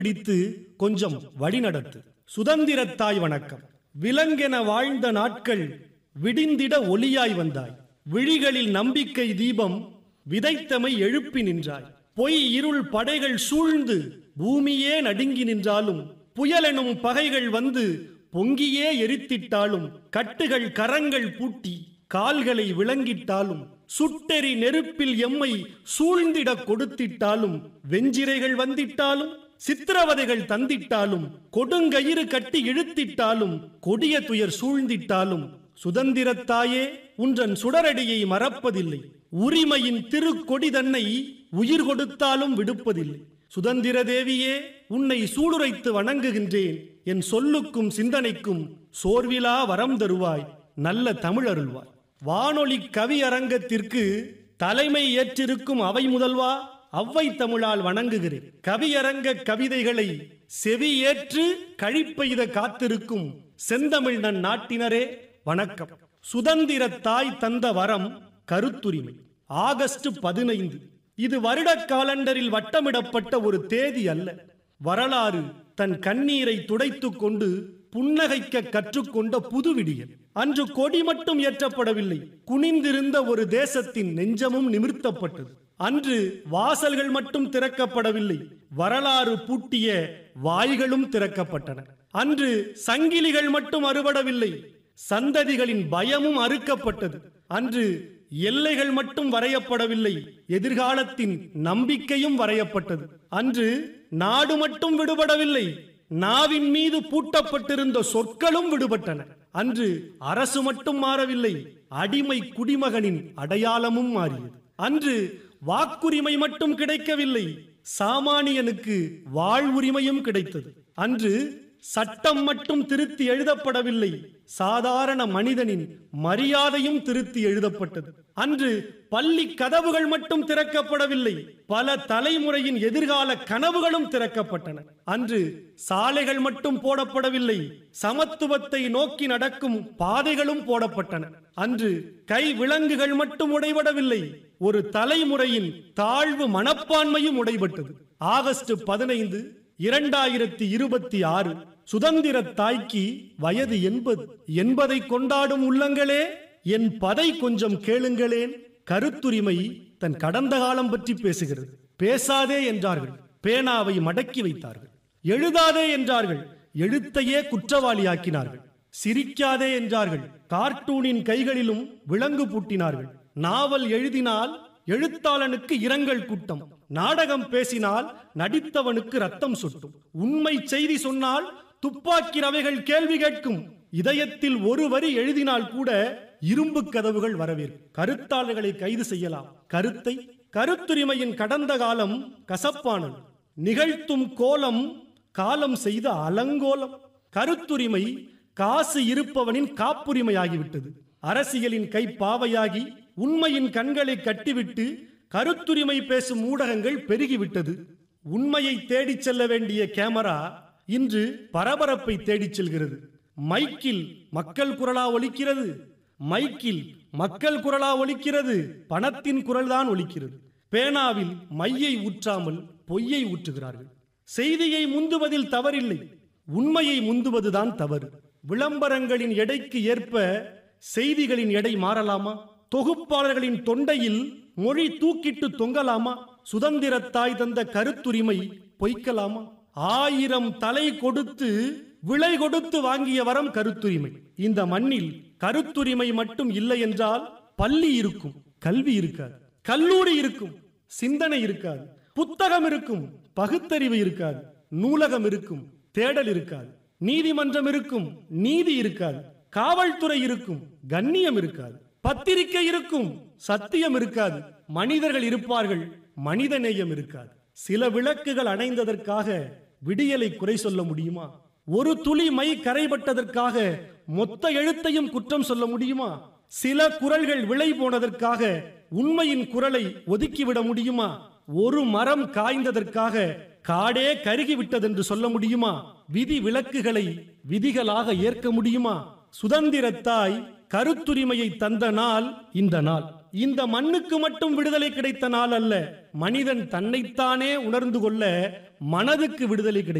பிடித்து கொஞ்சம் வழிநடத்து சுதந்திரத்தாய் வணக்கம் விலங்கென வாழ்ந்த நாட்கள் விடிந்திட ஒளியாய் வந்தாய் விழிகளில் நம்பிக்கை தீபம் விதைத்தமை எழுப்பி நின்றாய் பொய் இருள் படைகள் சூழ்ந்து பூமியே நடுங்கி நின்றாலும் புயலெனும் பகைகள் வந்து பொங்கியே எரித்திட்டாலும் கட்டுகள் கரங்கள் பூட்டி கால்களை விளங்கிட்டாலும் சுட்டெரி நெருப்பில் எம்மை சூழ்ந்திடக் கொடுத்திட்டாலும் வெஞ்சிரைகள் வந்திட்டாலும் சித்திரவதைகள் தந்திட்டாலும் கொடுங்கயிறு கட்டி இழுத்திட்டாலும் கொடிய துயர் சூழ்ந்திட்டாலும் சுதந்திரத்தாயே உன்றன் சுடரடியை மறப்பதில்லை உரிமையின் திருக்கொடி தன்னை உயிர் கொடுத்தாலும் விடுப்பதில்லை சுதந்திர தேவியே உன்னை சூளுரைத்து வணங்குகின்றேன் என் சொல்லுக்கும் சிந்தனைக்கும் சோர்விலா வரம் தருவாய் நல்ல தமிழருள்வாய் வானொலி கவி அரங்கத்திற்கு தலைமை ஏற்றிருக்கும் அவை முதல்வா அவ்வை தமிழால் வணங்குகிறேன் கவியரங்க கவிதைகளை செவி ஏற்று கழிப்பெய்த காத்திருக்கும் செந்தமிழ் நன் நாட்டினரே வணக்கம் சுதந்திர தாய் தந்த வரம் கருத்துரிமை ஆகஸ்ட் பதினைந்து இது வருட காலண்டரில் வட்டமிடப்பட்ட ஒரு தேதி அல்ல வரலாறு தன் கண்ணீரை துடைத்துக் கொண்டு புன்னகைக்க கற்றுக்கொண்ட புது விடியல் அன்று கொடி மட்டும் ஏற்றப்படவில்லை குனிந்திருந்த ஒரு தேசத்தின் நெஞ்சமும் நிமிர்த்தப்பட்டது அன்று வாசல்கள் மட்டும் திறக்கப்படவில்லை வரலாறு பூட்டிய வாய்களும் திறக்கப்பட்டன அன்று சங்கிலிகள் மட்டும் அறுபடவில்லை சந்ததிகளின் பயமும் அறுக்கப்பட்டது அன்று எல்லைகள் மட்டும் வரையப்படவில்லை எதிர்காலத்தின் நம்பிக்கையும் வரையப்பட்டது அன்று நாடு மட்டும் விடுபடவில்லை நாவின் மீது பூட்டப்பட்டிருந்த சொற்களும் விடுபட்டன அன்று அரசு மட்டும் மாறவில்லை அடிமை குடிமகனின் அடையாளமும் மாறியது அன்று வாக்குரிமை மட்டும் கிடைக்கவில்லை சாமானியனுக்கு வாழ்வுரிமையும் கிடைத்தது அன்று சட்டம் மட்டும் திருத்தி எழுதப்படவில்லை சாதாரண மனிதனின் மரியாதையும் திருத்தி எழுதப்பட்டது அன்று பள்ளி கதவுகள் மட்டும் திறக்கப்படவில்லை பல தலைமுறையின் எதிர்கால கனவுகளும் திறக்கப்பட்டன அன்று சாலைகள் மட்டும் போடப்படவில்லை சமத்துவத்தை நோக்கி நடக்கும் பாதைகளும் போடப்பட்டன அன்று கை விலங்குகள் மட்டும் உடைபடவில்லை ஒரு தலைமுறையின் தாழ்வு மனப்பான்மையும் உடைபட்டது ஆகஸ்ட் பதினைந்து இரண்டாயிரத்தி இருபத்தி ஆறு சுதந்திர தாய்க்கு வயது எண்பது என்பதை கொண்டாடும் உள்ளங்களே என் பதை கொஞ்சம் கேளுங்களேன் கருத்துரிமை தன் கடந்த காலம் பற்றி பேசுகிறது பேசாதே என்றார்கள் பேனாவை மடக்கி வைத்தார்கள் எழுதாதே என்றார்கள் எழுத்தையே குற்றவாளியாக்கினார்கள் சிரிக்காதே என்றார்கள் கார்ட்டூனின் கைகளிலும் விலங்கு பூட்டினார்கள் நாவல் எழுதினால் எழுத்தாளனுக்கு இரங்கல் கூட்டம் நாடகம் பேசினால் நடித்தவனுக்கு ரத்தம் சொட்டும் உண்மை செய்தி சொன்னால் துப்பாக்கி ரவைகள் கேள்வி கேட்கும் இதயத்தில் ஒரு வரி எழுதினால் கூட இரும்பு கதவுகள் வரவேற்கும் கருத்தாளர்களை கைது செய்யலாம் கருத்தை கருத்துரிமையின் கடந்த காலம் கசப்பானது நிகழ்த்தும் கோலம் காலம் செய்த அலங்கோலம் கருத்துரிமை காசு இருப்பவனின் காப்புரிமையாகிவிட்டது அரசியலின் கை பாவையாகி உண்மையின் கண்களை கட்டிவிட்டு கருத்துரிமை பேசும் ஊடகங்கள் பெருகிவிட்டது உண்மையை தேடிச் செல்ல வேண்டிய கேமரா இன்று பரபரப்பை தேடிச் செல்கிறது மைக்கில் மக்கள் குரலா ஒலிக்கிறது மைக்கில் மக்கள் குரலா ஒலிக்கிறது பணத்தின் குரல்தான் ஒலிக்கிறது பேனாவில் மையை ஊற்றாமல் பொய்யை ஊற்றுகிறார்கள் செய்தியை முந்துவதில் தவறில்லை உண்மையை முந்துவதுதான் தவறு விளம்பரங்களின் எடைக்கு ஏற்ப செய்திகளின் எடை மாறலாமா தொகுப்பாளர்களின் தொண்டையில் மொழி தூக்கிட்டு தொங்கலாமா சுதந்திரத்தாய் தந்த கருத்துரிமை பொய்க்கலாமா ஆயிரம் தலை கொடுத்து விலை கொடுத்து வாங்கிய வரம் கருத்துரிமை இந்த மண்ணில் கருத்துரிமை மட்டும் இல்லை என்றால் பள்ளி இருக்கும் கல்வி இருக்காது கல்லூரி இருக்கும் சிந்தனை இருக்காது புத்தகம் இருக்கும் பகுத்தறிவு இருக்காது நூலகம் இருக்கும் தேடல் இருக்காது நீதிமன்றம் இருக்கும் நீதி இருக்காது காவல்துறை இருக்கும் கண்ணியம் இருக்காது பத்திரிகை இருக்கும் சத்தியம் இருக்காது மனிதர்கள் இருப்பார்கள் மனிதநேயம் இருக்காது சில விளக்குகள் அணைந்ததற்காக விடியலை குறை சொல்ல முடியுமா ஒரு துளி மை கரைபட்டதற்காக மொத்த எழுத்தையும் குற்றம் சொல்ல முடியுமா சில குரல்கள் விளை போனதற்காக உண்மையின் குரலை ஒதுக்கிவிட முடியுமா ஒரு மரம் காய்ந்ததற்காக காடே கருகி விட்டதென்று சொல்ல முடியுமா விதி விலக்குகளை விதிகளாக ஏற்க முடியுமா சுதந்திரத்தாய் கருத்துரிமையை தந்த நாள் இந்த நாள் இந்த மண்ணுக்கு மட்டும் விடுதலை கிடைத்த நாள் அல்ல மனிதன் தன்னைத்தானே உணர்ந்து கொள்ள மனதுக்கு விடுதலை கிடைத்த